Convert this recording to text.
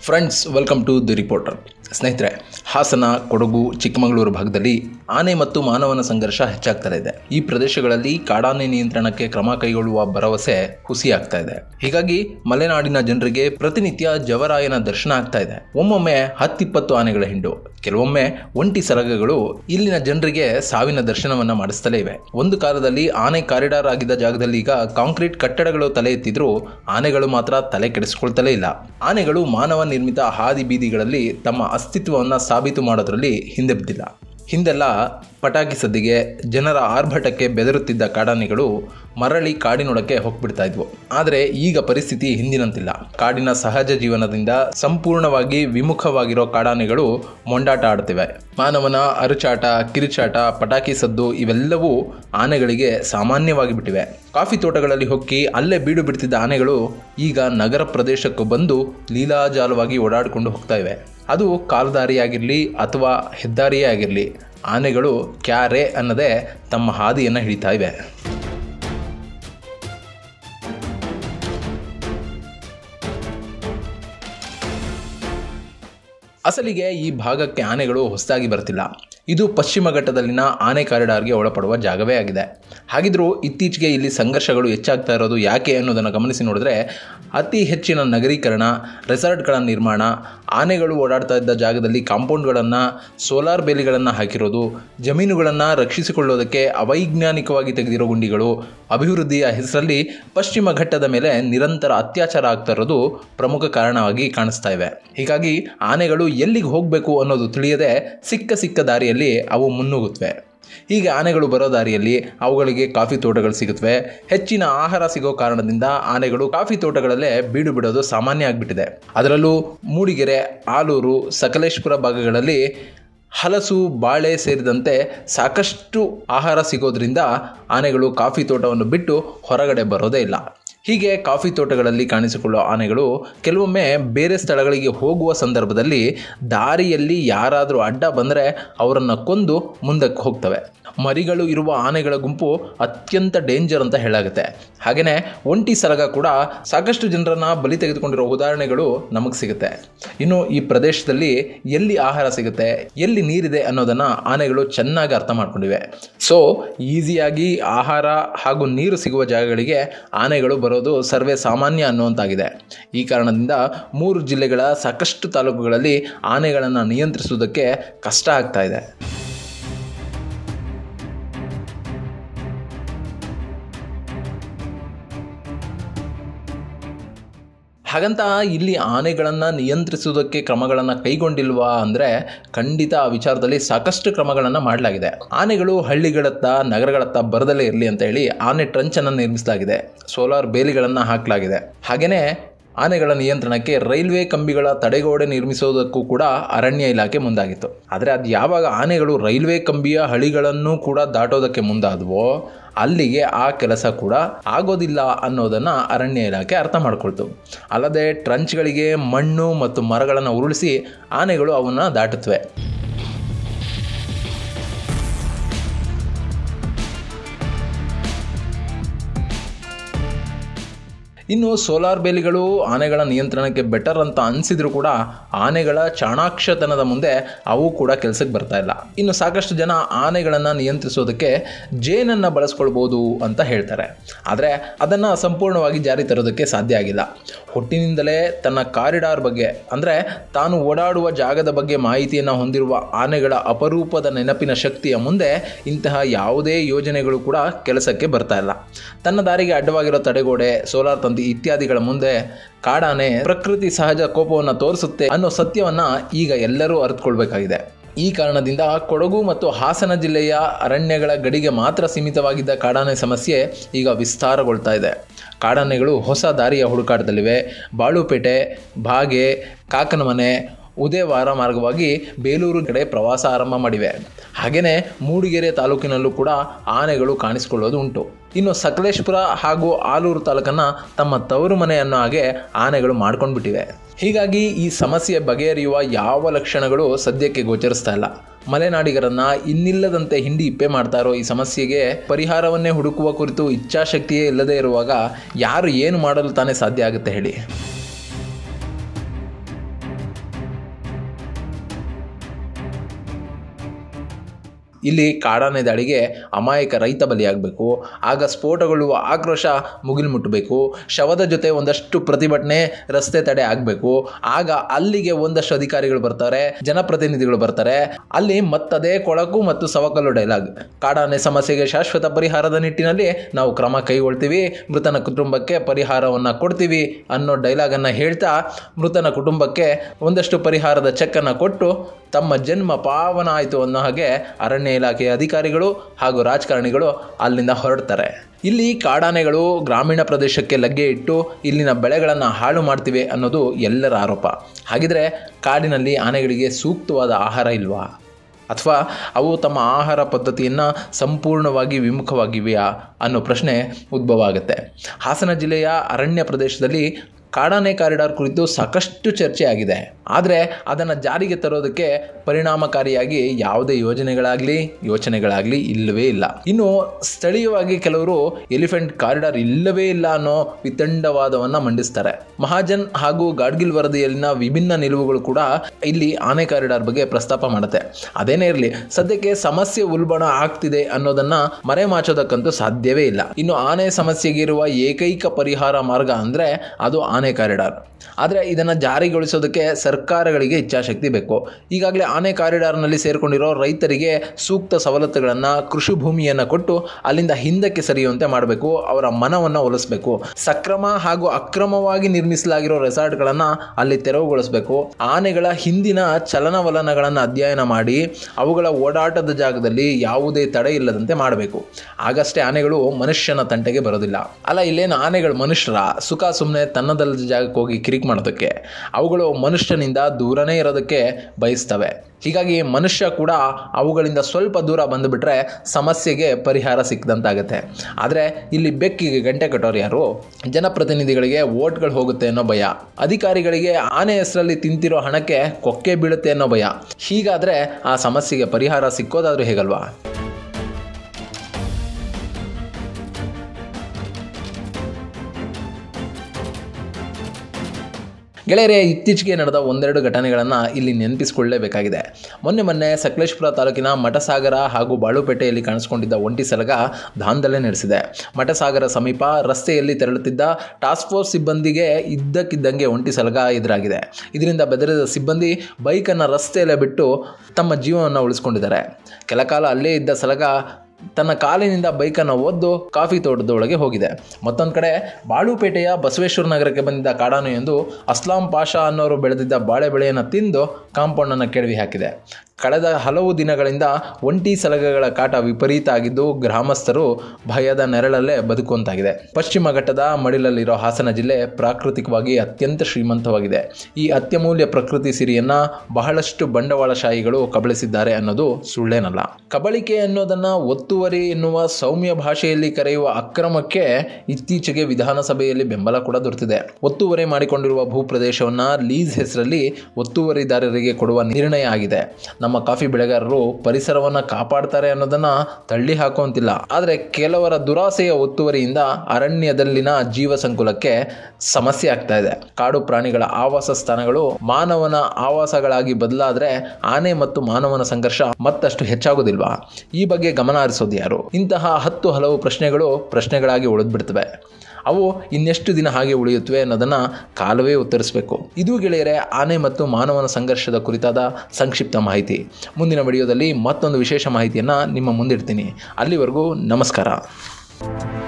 friends welcome to the reporter ಸ್ನೇಹಿತರೆ ಹಾಸನ ಕೊಡಗು ಚಿಕ್ಕಮಗಳೂರು ಭಾಗದಲ್ಲಿ ಆನೆ ಮತ್ತು ಮಾನವನ ಸಂಘರ್ಷ ಹೆಚ್ಚಾಗ್ತಾ ಇದೆ ಈ ಪ್ರದೇಶಗಳಲ್ಲಿ ಕಾಡಾನೆ ನಿಯಂತ್ರಣಕ್ಕೆ ಕ್ರಮ ಕೈಗೊಳ್ಳುವ ಭರವಸೆ ಹುಸಿಯಾಗ್ತಾ ಇದೆ ಹೀಗಾಗಿ ಮಲೆನಾಡಿನ ಜನರಿಗೆ ಪ್ರತಿನಿತ್ಯ ಜವರಾಯನ ದರ್ಶನ ಆಗ್ತಾ ಇದೆ ಒಮ್ಮೊಮ್ಮೆ ಹತ್ತಿಪ್ಪತ್ತು ಆನೆಗಳ ಹಿಂಡು ಕೆಲವೊಮ್ಮೆ ಒಂಟಿ ಸಲಗಗಳು ಇಲ್ಲಿನ ಜನರಿಗೆ ಸಾವಿನ ದರ್ಶನವನ್ನ ಮಾಡಿಸ್ತಲೇ ಇವೆ ಒಂದು ಕಾಲದಲ್ಲಿ ಆನೆ ಕಾರಿಡಾರ್ ಆಗಿದ್ದ ಜಾಗದಲ್ಲಿ ಈಗ ಕಾಂಕ್ರೀಟ್ ಕಟ್ಟಡಗಳು ತಲೆ ಎತ್ತಿದ್ರೂ ಆನೆಗಳು ಮಾತ್ರ ತಲೆ ಕೆಡಿಸ್ಕೊಳ್ತಲೇ ಇಲ್ಲ ಆನೆಗಳು ಮಾನವ ನಿರ್ಮಿತ ಹಾದಿ ಬೀದಿಗಳಲ್ಲಿ ತಮ್ಮ ಅಸ್ತಿತ್ವವನ್ನು ಸಾಬೀತು ಮಾಡೋದ್ರಲ್ಲಿ ಹಿಂದೆ ಬಿದ್ದಿಲ್ಲ ಹಿಂದೆಲ್ಲ ಪಟಾಕಿ ಸದ್ದಿಗೆ ಜನರ ಆರ್ಭಟಕ್ಕೆ ಬೆದರುತ್ತಿದ್ದ ಕಾಡಾನೆಗಳು ಮರಳಿ ಕಾಡಿನೊಳಕ್ಕೆ ಹೋಗ್ಬಿಡ್ತಾ ಇದ್ವು ಆದರೆ ಈಗ ಪರಿಸ್ಥಿತಿ ಹಿಂದಿನಂತಿಲ್ಲ ಕಾಡಿನ ಸಹಜ ಜೀವನದಿಂದ ಸಂಪೂರ್ಣವಾಗಿ ವಿಮುಖವಾಗಿರೋ ಕಾಡಾನೆಗಳು ಮೊಂಡಾಟ ಆಡ್ತಿವೆ ಮಾನವನ ಅರುಚಾಟ ಕಿರುಚಾಟ ಪಟಾಕಿ ಸದ್ದು ಇವೆಲ್ಲವೂ ಆನೆಗಳಿಗೆ ಸಾಮಾನ್ಯವಾಗಿ ಬಿಟ್ಟಿವೆ ಕಾಫಿ ತೋಟಗಳಲ್ಲಿ ಹೊಕ್ಕಿ ಅಲ್ಲೇ ಬೀಡು ಬಿಡ್ತಿದ್ದ ಆನೆಗಳು ಈಗ ನಗರ ಪ್ರದೇಶಕ್ಕೂ ಬಂದು ಲೀಲಾಜಾಲವಾಗಿ ಓಡಾಡಿಕೊಂಡು ಹೋಗ್ತಾ ಇವೆ ಅದು ಕಾಲ್ದಾರಿಯಾಗಿರಲಿ ಅಥವಾ ಹೆದ್ದಾರಿಯೇ ಆಗಿರಲಿ ಆನೆಗಳು ಕ್ಯಾರೆ ಅನ್ನದೇ ತಮ್ಮ ಹಾದಿಯನ್ನು ಹಿಡಿತಾ ಇವೆ ಅಸಲಿಗೆ ಈ ಭಾಗಕ್ಕೆ ಆನೆಗಳು ಹೊಸದಾಗಿ ಬರ್ತಿಲ್ಲ ಇದು ಪಶ್ಚಿಮ ಘಟ್ಟದಲ್ಲಿನ ಆನೆ ಕಾರಿಡಾರ್ಗೆ ಒಳಪಡುವ ಜಾಗವೇ ಆಗಿದೆ ಹಾಗಿದ್ರೂ ಇತ್ತೀಚೆಗೆ ಇಲ್ಲಿ ಸಂಘರ್ಷಗಳು ಹೆಚ್ಚಾಗ್ತಾ ಇರೋದು ಯಾಕೆ ಅನ್ನೋದನ್ನು ಗಮನಿಸಿ ನೋಡಿದ್ರೆ ಅತಿ ಹೆಚ್ಚಿನ ನಗರೀಕರಣ ರೆಸಾರ್ಟ್ಗಳ ನಿರ್ಮಾಣ ಆನೆಗಳು ಓಡಾಡ್ತಾ ಇದ್ದ ಜಾಗದಲ್ಲಿ ಕಾಂಪೌಂಡ್ಗಳನ್ನು ಸೋಲಾರ್ ಬೇಲಿಗಳನ್ನು ಹಾಕಿರೋದು ಜಮೀನುಗಳನ್ನು ರಕ್ಷಿಸಿಕೊಳ್ಳೋದಕ್ಕೆ ಅವೈಜ್ಞಾನಿಕವಾಗಿ ತೆಗೆದಿರೋ ಗುಂಡಿಗಳು ಅಭಿವೃದ್ಧಿಯ ಹೆಸರಲ್ಲಿ ಪಶ್ಚಿಮ ಘಟ್ಟದ ಮೇಲೆ ನಿರಂತರ ಅತ್ಯಾಚಾರ ಆಗ್ತಾ ಇರೋದು ಪ್ರಮುಖ ಕಾರಣವಾಗಿ ಕಾಣಿಸ್ತಾ ಇವೆ ಹೀಗಾಗಿ ಆನೆಗಳು ಎಲ್ಲಿಗೆ ಹೋಗಬೇಕು ಅನ್ನೋದು ತಿಳಿಯದೆ ಸಿಕ್ಕ ಸಿಕ್ಕ ದಾರಿಯಲ್ಲಿ ಅವು ಮುನ್ನುಗ್ಗುತ್ತವೆ ಹೀಗೆ ಆನೆಗಳು ಬರೋ ದಾರಿಯಲ್ಲಿ ಅವುಗಳಿಗೆ ಕಾಫಿ ತೋಟಗಳು ಸಿಗುತ್ತವೆ ಹೆಚ್ಚಿನ ಆಹಾರ ಸಿಗೋ ಕಾರಣದಿಂದ ಆನೆಗಳು ಕಾಫಿ ತೋಟಗಳಲ್ಲೇ ಬೀಡು ಬಿಡೋದು ಸಾಮಾನ್ಯ ಆಗಿಬಿಟ್ಟಿದೆ ಅದರಲ್ಲೂ ಮೂಡಿಗೆರೆ ಆಲೂರು ಸಕಲೇಶ್ಪುರ ಭಾಗಗಳಲ್ಲಿ ಹಲಸು ಬಾಳೆ ಸೇರಿದಂತೆ ಸಾಕಷ್ಟು ಆಹಾರ ಸಿಗೋದ್ರಿಂದ ಆನೆಗಳು ಕಾಫಿ ತೋಟವನ್ನು ಬಿಟ್ಟು ಹೊರಗಡೆ ಬರೋದೇ ಇಲ್ಲ ಹೀಗೆ ಕಾಫಿ ತೋಟಗಳಲ್ಲಿ ಕಾಣಿಸಿಕೊಳ್ಳುವ ಆನೆಗಳು ಕೆಲವೊಮ್ಮೆ ಬೇರೆ ಸ್ಥಳಗಳಿಗೆ ಹೋಗುವ ಸಂದರ್ಭದಲ್ಲಿ ದಾರಿಯಲ್ಲಿ ಯಾರಾದರೂ ಅಡ್ಡ ಬಂದರೆ ಅವರನ್ನು ಕೊಂದು ಮುಂದಕ್ಕೆ ಹೋಗ್ತವೆ ಮರಿಗಳು ಇರುವ ಆನೆಗಳ ಗುಂಪು ಅತ್ಯಂತ ಡೇಂಜರ್ ಅಂತ ಹೇಳಾಗುತ್ತೆ ಹಾಗೆಯೇ ಒಂಟಿ ಸಲಗ ಕೂಡ ಸಾಕಷ್ಟು ಜನರನ್ನು ಬಲಿ ತೆಗೆದುಕೊಂಡಿರೋ ಉದಾಹರಣೆಗಳು ನಮಗೆ ಸಿಗುತ್ತೆ ಇನ್ನು ಈ ಪ್ರದೇಶದಲ್ಲಿ ಎಲ್ಲಿ ಆಹಾರ ಸಿಗುತ್ತೆ ಎಲ್ಲಿ ನೀರಿದೆ ಅನ್ನೋದನ್ನು ಆನೆಗಳು ಚೆನ್ನಾಗಿ ಅರ್ಥ ಮಾಡ್ಕೊಂಡಿವೆ ಸೊ ಈಸಿಯಾಗಿ ಆಹಾರ ಹಾಗೂ ನೀರು ಸಿಗುವ ಜಾಗಗಳಿಗೆ ಆನೆಗಳು ಬರೋದು ಸರ್ವೇ ಸಾಮಾನ್ಯ ಅನ್ನುವಂತಾಗಿದೆ ಈ ಕಾರಣದಿಂದ ಮೂರು ಜಿಲ್ಲೆಗಳ ಸಾಕಷ್ಟು ತಾಲೂಕುಗಳಲ್ಲಿ ಆನೆಗಳನ್ನು ನಿಯಂತ್ರಿಸುವುದಕ್ಕೆ ಕಷ್ಟ ಆಗ್ತಾ ಇದೆ ಹಾಗಂತ ಇಲ್ಲಿ ಆನೆಗಳನ್ನು ನಿಯಂತ್ರಿಸುವುದಕ್ಕೆ ಕ್ರಮಗಳನ್ನು ಕೈಗೊಂಡಿಲ್ವಾ ಅಂದರೆ ಖಂಡಿತ ಆ ವಿಚಾರದಲ್ಲಿ ಸಾಕಷ್ಟು ಕ್ರಮಗಳನ್ನು ಮಾಡಲಾಗಿದೆ ಆನೆಗಳು ಹಳ್ಳಿಗಳತ್ತ ನಗರಗಳತ್ತ ಬರದಲ್ಲೇ ಇರಲಿ ಅಂತ ಹೇಳಿ ಆನೆ ಟ್ರಂಚನ್ನು ನಿರ್ಮಿಸಲಾಗಿದೆ ಸೋಲಾರ್ ಬೇಲಿಗಳನ್ನು ಹಾಕಲಾಗಿದೆ ಹಾಗೆಯೇ ಆನೆಗಳ ನಿಯಂತ್ರಣಕ್ಕೆ ರೈಲ್ವೆ ಕಂಬಿಗಳ ತಡೆಗೋಡೆ ನಿರ್ಮಿಸೋದಕ್ಕೂ ಕೂಡ ಅರಣ್ಯ ಇಲಾಖೆ ಮುಂದಾಗಿತ್ತು ಆದರೆ ಅದು ಯಾವಾಗ ಆನೆಗಳು ರೈಲ್ವೆ ಕಂಬಿಯ ಹಳಿಗಳನ್ನು ಕೂಡ ದಾಟೋದಕ್ಕೆ ಮುಂದಾದವೋ ಅಲ್ಲಿಗೆ ಆ ಕೆಲಸ ಕೂಡ ಆಗೋದಿಲ್ಲ ಅನ್ನೋದನ್ನು ಅರಣ್ಯ ಇಲಾಖೆ ಅರ್ಥ ಮಾಡ್ಕೊಳ್ತು ಅಲ್ಲದೆ ಟ್ರಂಚ್ಗಳಿಗೆ ಮಣ್ಣು ಮತ್ತು ಮರಗಳನ್ನು ಉರುಳಿಸಿ ಆನೆಗಳು ಅವನ್ನು ದಾಟುತ್ತವೆ ಇನ್ನು ಸೋಲಾರ್ ಬೇಲಿಗಳು ಆನೆಗಳ ನಿಯಂತ್ರಣಕ್ಕೆ ಬೆಟರ್ ಅಂತ ಅನಿಸಿದ್ರು ಕೂಡ ಆನೆಗಳ ಚಾಣಾಕ್ಷತನದ ಮುಂದೆ ಅವು ಕೂಡ ಕೆಲಸಕ್ಕೆ ಬರ್ತಾ ಇಲ್ಲ ಇನ್ನು ಸಾಕಷ್ಟು ಜನ ಆನೆಗಳನ್ನು ನಿಯಂತ್ರಿಸೋದಕ್ಕೆ ಜೇನನ್ನು ಬಳಸ್ಕೊಳ್ಬೋದು ಅಂತ ಹೇಳ್ತಾರೆ ಆದರೆ ಅದನ್ನು ಸಂಪೂರ್ಣವಾಗಿ ಜಾರಿ ತರೋದಕ್ಕೆ ಸಾಧ್ಯ ಆಗಿಲ್ಲ ಹುಟ್ಟಿನಿಂದಲೇ ತನ್ನ ಕಾರಿಡಾರ್ ಬಗ್ಗೆ ಅಂದರೆ ತಾನು ಓಡಾಡುವ ಜಾಗದ ಬಗ್ಗೆ ಮಾಹಿತಿಯನ್ನು ಹೊಂದಿರುವ ಆನೆಗಳ ಅಪರೂಪದ ನೆನಪಿನ ಶಕ್ತಿಯ ಮುಂದೆ ಇಂತಹ ಯಾವುದೇ ಯೋಜನೆಗಳು ಕೂಡ ಕೆಲಸಕ್ಕೆ ಬರ್ತಾ ಇಲ್ಲ ತನ್ನ ದಾರಿಗೆ ಅಡ್ಡವಾಗಿರೋ ತಡೆಗೋಡೆ ಸೋಲಾರ್ ತಂತಿ ಇತ್ಯಾದಿಗಳ ಮುಂದೆ ಕಾಡಾನೆ ಪ್ರಕೃತಿ ಸಹಜ ಕೋಪವನ್ನು ತೋರಿಸುತ್ತೆ ಅನ್ನೋ ಸತ್ಯವನ್ನ ಈಗ ಎಲ್ಲರೂ ಅರಿತುಕೊಳ್ಬೇಕಾಗಿದೆ ಈ ಕಾರಣದಿಂದ ಕೊಡಗು ಮತ್ತು ಹಾಸನ ಜಿಲ್ಲೆಯ ಅರಣ್ಯಗಳ ಗಡಿಗೆ ಮಾತ್ರ ಸೀಮಿತವಾಗಿದ್ದ ಕಾಡಾನೆ ಸಮಸ್ಯೆ ಈಗ ವಿಸ್ತಾರಗೊಳ್ತಾ ಇದೆ ಕಾಡಾನೆಗಳು ಹೊಸ ದಾರಿಯ ಹುಡುಕಾಟದಲ್ಲಿವೆ ಬಾಳುಪೇಟೆ ಬಾಗೆ ಕಾಕನಮನೆ ಉದಯವಾರ ಮಾರ್ಗವಾಗಿ ಬೇಲೂರು ಕಡೆ ಪ್ರವಾಸ ಆರಂಭ ಮಾಡಿವೆ ಹಾಗೆಯೇ ಮೂಡಿಗೆರೆ ತಾಲೂಕಿನಲ್ಲೂ ಕೂಡ ಆನೆಗಳು ಕಾಣಿಸಿಕೊಳ್ಳೋದು ಉಂಟು ಇನ್ನು ಸಕಲೇಶ್ಪುರ ಹಾಗೂ ಆಲೂರು ತಾಲೂಕನ್ನು ತಮ್ಮ ತವರು ಮನೆ ಅನ್ನೋ ಹಾಗೆ ಆನೆಗಳು ಮಾಡ್ಕೊಂಡು ಬಿಟ್ಟಿವೆ ಹೀಗಾಗಿ ಈ ಸಮಸ್ಯೆ ಬಗೆಹರಿಯುವ ಯಾವ ಲಕ್ಷಣಗಳು ಸದ್ಯಕ್ಕೆ ಗೋಚರಿಸ್ತಾ ಇಲ್ಲ ಮಲೆನಾಡಿಗರನ್ನ ಇನ್ನಿಲ್ಲದಂತೆ ಹಿಂಡಿ ಇಪ್ಪೆ ಮಾಡ್ತಾ ಇರೋ ಈ ಸಮಸ್ಯೆಗೆ ಪರಿಹಾರವನ್ನೇ ಹುಡುಕುವ ಕುರಿತು ಇಚ್ಛಾಶಕ್ತಿಯೇ ಇಲ್ಲದೆ ಇರುವಾಗ ಯಾರು ಏನು ಮಾಡಲು ತಾನೇ ಸಾಧ್ಯ ಆಗುತ್ತೆ ಹೇಳಿ ಇಲ್ಲಿ ಕಾಡಾನೆ ದಾಳಿಗೆ ಅಮಾಯಕ ರೈತ ಬಲಿಯಾಗಬೇಕು ಆಗ ಸ್ಫೋಟಗೊಳ್ಳುವ ಆಕ್ರೋಶ ಮುಗಿಲು ಮುಟ್ಟಬೇಕು ಶವದ ಜೊತೆ ಒಂದಷ್ಟು ಪ್ರತಿಭಟನೆ ರಸ್ತೆ ತಡೆ ಆಗಬೇಕು ಆಗ ಅಲ್ಲಿಗೆ ಒಂದಷ್ಟು ಅಧಿಕಾರಿಗಳು ಬರ್ತಾರೆ ಜನಪ್ರತಿನಿಧಿಗಳು ಬರ್ತಾರೆ ಅಲ್ಲಿ ಮತ್ತದೇ ಕೊಳಕು ಮತ್ತು ಸವಕಲ್ಲು ಡೈಲಾಗ್ ಕಾಡಾನೆ ಸಮಸ್ಯೆಗೆ ಶಾಶ್ವತ ಪರಿಹಾರದ ನಿಟ್ಟಿನಲ್ಲಿ ನಾವು ಕ್ರಮ ಕೈಗೊಳ್ತೀವಿ ಮೃತನ ಕುಟುಂಬಕ್ಕೆ ಪರಿಹಾರವನ್ನು ಕೊಡ್ತೀವಿ ಅನ್ನೋ ಡೈಲಾಗನ್ನು ಹೇಳ್ತಾ ಮೃತನ ಕುಟುಂಬಕ್ಕೆ ಒಂದಷ್ಟು ಪರಿಹಾರದ ಚೆಕ್ಕನ್ನು ಕೊಟ್ಟು ತಮ್ಮ ಜನ್ಮ ಪಾವನ ಆಯಿತು ಅನ್ನೋ ಹಾಗೆ ಅರಣ್ಯ ಇಲಾಖೆಯ ಅಧಿಕಾರಿಗಳು ಹಾಗೂ ರಾಜಕಾರಣಿಗಳು ಅಲ್ಲಿಂದ ಹೊರಡ್ತಾರೆ ಇಲ್ಲಿ ಕಾಡಾನೆಗಳು ಗ್ರಾಮೀಣ ಪ್ರದೇಶಕ್ಕೆ ಲಗ್ಗೆ ಇಟ್ಟು ಇಲ್ಲಿನ ಬೆಳೆಗಳನ್ನು ಹಾಳು ಮಾಡ್ತಿವೆ ಅನ್ನೋದು ಎಲ್ಲರ ಆರೋಪ ಹಾಗಿದ್ರೆ ಕಾಡಿನಲ್ಲಿ ಆನೆಗಳಿಗೆ ಸೂಕ್ತವಾದ ಆಹಾರ ಇಲ್ವಾ ಅಥವಾ ಅವು ತಮ್ಮ ಆಹಾರ ಪದ್ಧತಿಯನ್ನು ಸಂಪೂರ್ಣವಾಗಿ ವಿಮುಖವಾಗಿವೆಯಾ ಅನ್ನೋ ಪ್ರಶ್ನೆ ಉದ್ಭವ ಆಗುತ್ತೆ ಹಾಸನ ಜಿಲ್ಲೆಯ ಅರಣ್ಯ ಪ್ರದೇಶದಲ್ಲಿ ಕಾಡಾನೆ ಕಾರಿಡಾರ್ ಕುರಿತು ಸಾಕಷ್ಟು ಚರ್ಚೆ ಆಗಿದೆ ಆದರೆ ಅದನ್ನು ಜಾರಿಗೆ ತರೋದಕ್ಕೆ ಪರಿಣಾಮಕಾರಿಯಾಗಿ ಯಾವುದೇ ಯೋಜನೆಗಳಾಗಲಿ ಯೋಚನೆಗಳಾಗಲಿ ಇಲ್ಲವೇ ಇಲ್ಲ ಇನ್ನು ಸ್ಥಳೀಯವಾಗಿ ಕೆಲವರು ಎಲಿಫೆಂಟ್ ಕಾರಿಡಾರ್ ಇಲ್ಲವೇ ಇಲ್ಲ ಅನ್ನೋ ವಿತಂಡವಾದವನ್ನು ಮಂಡಿಸ್ತಾರೆ ಮಹಾಜನ್ ಹಾಗೂ ಗಾಡ್ಗಿಲ್ ವರದಿಯಲ್ಲಿನ ವಿಭಿನ್ನ ನಿಲುವುಗಳು ಕೂಡ ಇಲ್ಲಿ ಆನೆ ಕಾರಿಡಾರ್ ಬಗ್ಗೆ ಪ್ರಸ್ತಾಪ ಮಾಡುತ್ತೆ ಅದೇನೇ ಇರಲಿ ಸದ್ಯಕ್ಕೆ ಸಮಸ್ಯೆ ಉಲ್ಬಣ ಆಗ್ತಿದೆ ಅನ್ನೋದನ್ನ ಮರೆಮಾಚೋದಕ್ಕಂತೂ ಸಾಧ್ಯವೇ ಇಲ್ಲ ಇನ್ನು ಆನೆ ಸಮಸ್ಯೆಗೆ ಇರುವ ಏಕೈಕ ಪರಿಹಾರ ಮಾರ್ಗ ಅಂದರೆ ಅದು ಆನೆ ಕಾರಿಡಾರ್ ಆದರೆ ಇದನ್ನು ಜಾರಿಗೊಳಿಸೋದಕ್ಕೆ ಸರ್ಕಾರಗಳಿಗೆ ಇಚ್ಛಾಶಕ್ತಿ ಬೇಕು ಈಗಾಗಲೇ ಆನೆ ಕಾರಿಡಾರ್ನಲ್ಲಿ ಸೇರಿಕೊಂಡಿರೋ ರೈತರಿಗೆ ಸೂಕ್ತ ಸವಲತ್ತುಗಳನ್ನು ಕೃಷಿ ಭೂಮಿಯನ್ನು ಕೊಟ್ಟು ಅಲ್ಲಿಂದ ಹಿಂದಕ್ಕೆ ಸರಿಯುವಂತೆ ಮಾಡಬೇಕು ಅವರ ಮನವನ್ನು ಒಲಿಸಬೇಕು ಸಕ್ರಮ ಹಾಗೂ ಅಕ್ರಮವಾಗಿ ನಿರ್ಮಿಸಲಾಗಿರೋ ರೆಸಾರ್ಟ್ಗಳನ್ನು ಅಲ್ಲಿ ತೆರವುಗೊಳಿಸಬೇಕು ಆನೆಗಳ ಹಿಂದಿನ ಚಲನವಲನಗಳನ್ನು ಅಧ್ಯಯನ ಮಾಡಿ ಅವುಗಳ ಓಡಾಟದ ಜಾಗದಲ್ಲಿ ಯಾವುದೇ ತಡೆ ಇಲ್ಲದಂತೆ ಮಾಡಬೇಕು ಆಗಷ್ಟೇ ಆನೆಗಳು ಮನುಷ್ಯನ ತಂಟೆಗೆ ಬರೋದಿಲ್ಲ ಅಲ್ಲ ಇಲ್ಲೇನು ಆನೆಗಳು ಮನುಷ್ಯರ ಸುಖ ಸುಮ್ಮನೆ ತನ್ನದಲ್ಲದ ಜಾಗಕ್ಕೆ ಹೋಗಿ ಕಿರಿಕ್ ಮಾಡೋದಕ್ಕೆ ಅವುಗಳು ಮನುಷ್ಯನಿಂದ ದೂರನೇ ಇರೋದಕ್ಕೆ ಬಯಸ್ತವೆ ಹೀಗಾಗಿ ಮನುಷ್ಯ ಕೂಡ ಅವುಗಳಿಂದ ಸ್ವಲ್ಪ ದೂರ ಬಂದುಬಿಟ್ರೆ ಸಮಸ್ಯೆಗೆ ಪರಿಹಾರ ಸಿಕ್ಕದಂತಾಗುತ್ತೆ ಆದರೆ ಇಲ್ಲಿ ಬೆಕ್ಕಿಗೆ ಗಂಟೆ ಕಟ್ಟೋರು ಯಾರು ಜನಪ್ರತಿನಿಧಿಗಳಿಗೆ ಓಟ್ಗಳು ಹೋಗುತ್ತೆ ಅನ್ನೋ ಭಯ ಅಧಿಕಾರಿಗಳಿಗೆ ಆನೆ ಹೆಸರಲ್ಲಿ ತಿಂತಿರೋ ಹಣಕ್ಕೆ ಕೊಕ್ಕೆ ಬೀಳುತ್ತೆ ಅನ್ನೋ ಭಯ ಹೀಗಾದರೆ ಆ ಸಮಸ್ಯೆಗೆ ಪರಿಹಾರ ಸಿಕ್ಕೋದಾದ್ರೂ ಹೇಗಲ್ವಾ ಗೆಳೆಯರೇ ಇತ್ತೀಚೆಗೆ ನಡೆದ ಒಂದೆರಡು ಘಟನೆಗಳನ್ನು ಇಲ್ಲಿ ನೆನಪಿಸಿಕೊಳ್ಳಲೇಬೇಕಾಗಿದೆ ಮೊನ್ನೆ ಮೊನ್ನೆ ಸಕಲೇಶ್ಪುರ ತಾಲೂಕಿನ ಮಠಸಾಗರ ಹಾಗೂ ಬಾಳುಪೇಟೆಯಲ್ಲಿ ಕಾಣಿಸ್ಕೊಂಡಿದ್ದ ಒಂಟಿ ಸಲಗ ದಾಂಧಲೆ ನಡೆಸಿದೆ ಮಠಸಾಗರ ಸಮೀಪ ರಸ್ತೆಯಲ್ಲಿ ತೆರಳುತ್ತಿದ್ದ ಟಾಸ್ಕ್ ಫೋರ್ಸ್ ಸಿಬ್ಬಂದಿಗೆ ಇದ್ದಕ್ಕಿದ್ದಂಗೆ ಒಂಟಿ ಸಲಗ ಎದುರಾಗಿದೆ ಇದರಿಂದ ಬೆದರಿದ ಸಿಬ್ಬಂದಿ ಬೈಕನ್ನು ರಸ್ತೆಯಲ್ಲೇ ಬಿಟ್ಟು ತಮ್ಮ ಜೀವವನ್ನು ಉಳಿಸ್ಕೊಂಡಿದ್ದಾರೆ ಕೆಲಕಾಲ ಅಲ್ಲೇ ಇದ್ದ ಸಲಗ ತನ್ನ ಕಾಲಿನಿಂದ ಬೈಕನ್ನು ಒದ್ದು ಕಾಫಿ ತೋಟದೊಳಗೆ ಹೋಗಿದೆ ಮತ್ತೊಂದು ಕಡೆ ಬಾಳುಪೇಟೆಯ ಬಸವೇಶ್ವರ ನಗರಕ್ಕೆ ಬಂದಿದ್ದ ಕಾಡಾನೆಯೊಂದು ಅಸ್ಲಾಂ ಪಾಷಾ ಅನ್ನೋರು ಬೆಳೆದಿದ್ದ ಬಾಳೆ ಬೆಳೆಯನ್ನು ತಿಂದು ಕಾಂಪೌಂಡನ್ನು ಕೆಡವಿ ಹಾಕಿದೆ ಕಳೆದ ಹಲವು ದಿನಗಳಿಂದ ಒಂಟಿ ಸಲಗಗಳ ಕಾಟ ವಿಪರೀತ ಆಗಿದ್ದು ಗ್ರಾಮಸ್ಥರು ಭಯದ ನೆರಳಲ್ಲೇ ಬದುಕುವಂತಾಗಿದೆ ಪಶ್ಚಿಮ ಘಟ್ಟದ ಮಡಿಲಲ್ಲಿರೋ ಹಾಸನ ಜಿಲ್ಲೆ ಪ್ರಾಕೃತಿಕವಾಗಿ ಅತ್ಯಂತ ಶ್ರೀಮಂತವಾಗಿದೆ ಈ ಅತ್ಯಮೂಲ್ಯ ಪ್ರಕೃತಿ ಸಿರಿಯನ್ನ ಬಹಳಷ್ಟು ಬಂಡವಾಳಶಾಹಿಗಳು ಕಬಳಿಸಿದ್ದಾರೆ ಅನ್ನೋದು ಸುಳ್ಳೇನಲ್ಲ ಕಬಳಿಕೆ ಅನ್ನೋದನ್ನ ಒತ್ತುವರಿ ಎನ್ನುವ ಸೌಮ್ಯ ಭಾಷೆಯಲ್ಲಿ ಕರೆಯುವ ಅಕ್ರಮಕ್ಕೆ ಇತ್ತೀಚೆಗೆ ವಿಧಾನಸಭೆಯಲ್ಲಿ ಬೆಂಬಲ ಕೂಡ ದೊರೆತಿದೆ ಒತ್ತುವರಿ ಮಾಡಿಕೊಂಡಿರುವ ಭೂಪ್ರದೇಶವನ್ನ ಲೀಸ್ ಹೆಸರಲ್ಲಿ ಒತ್ತುವರಿದಾರರಿಗೆ ಕೊಡುವ ನಿರ್ಣಯ ಆಗಿದೆ ನಮ್ಮ ಕಾಫಿ ಬೆಳೆಗಾರರು ಪರಿಸರವನ್ನು ಕಾಪಾಡ್ತಾರೆ ಅನ್ನೋದನ್ನ ತಳ್ಳಿ ಹಾಕುವಂತಿಲ್ಲ ಆದರೆ ಕೆಲವರ ದುರಾಸೆಯ ಒತ್ತುವರಿಯಿಂದ ಅರಣ್ಯದಲ್ಲಿನ ಜೀವ ಸಂಕುಲಕ್ಕೆ ಸಮಸ್ಯೆ ಆಗ್ತಾ ಇದೆ ಕಾಡು ಪ್ರಾಣಿಗಳ ಆವಾಸ ಸ್ಥಾನಗಳು ಮಾನವನ ಆವಾಸಗಳಾಗಿ ಬದಲಾದ್ರೆ ಆನೆ ಮತ್ತು ಮಾನವನ ಸಂಘರ್ಷ ಮತ್ತಷ್ಟು ಹೆಚ್ಚಾಗೋದಿಲ್ವಾ ಈ ಬಗ್ಗೆ ಗಮನ ಹರಿಸೋದು ಯಾರು ಇಂತಹ ಹತ್ತು ಹಲವು ಪ್ರಶ್ನೆಗಳು ಪ್ರಶ್ನೆಗಳಾಗಿ ಉಳಿದ್ಬಿಡ್ತವೆ ಅವು ಇನ್ನೆಷ್ಟು ದಿನ ಹಾಗೆ ಉಳಿಯುತ್ತವೆ ಅನ್ನೋದನ್ನು ಕಾಲವೇ ಉತ್ತರಿಸಬೇಕು ಇದು ಗೆಳೆಯರೆ ಆನೆ ಮತ್ತು ಮಾನವನ ಸಂಘರ್ಷದ ಕುರಿತಾದ ಸಂಕ್ಷಿಪ್ತ ಮಾಹಿತಿ ಮುಂದಿನ ವಿಡಿಯೋದಲ್ಲಿ ಮತ್ತೊಂದು ವಿಶೇಷ ಮಾಹಿತಿಯನ್ನು ನಿಮ್ಮ ಮುಂದಿಡ್ತೀನಿ ಅಲ್ಲಿವರೆಗೂ ನಮಸ್ಕಾರ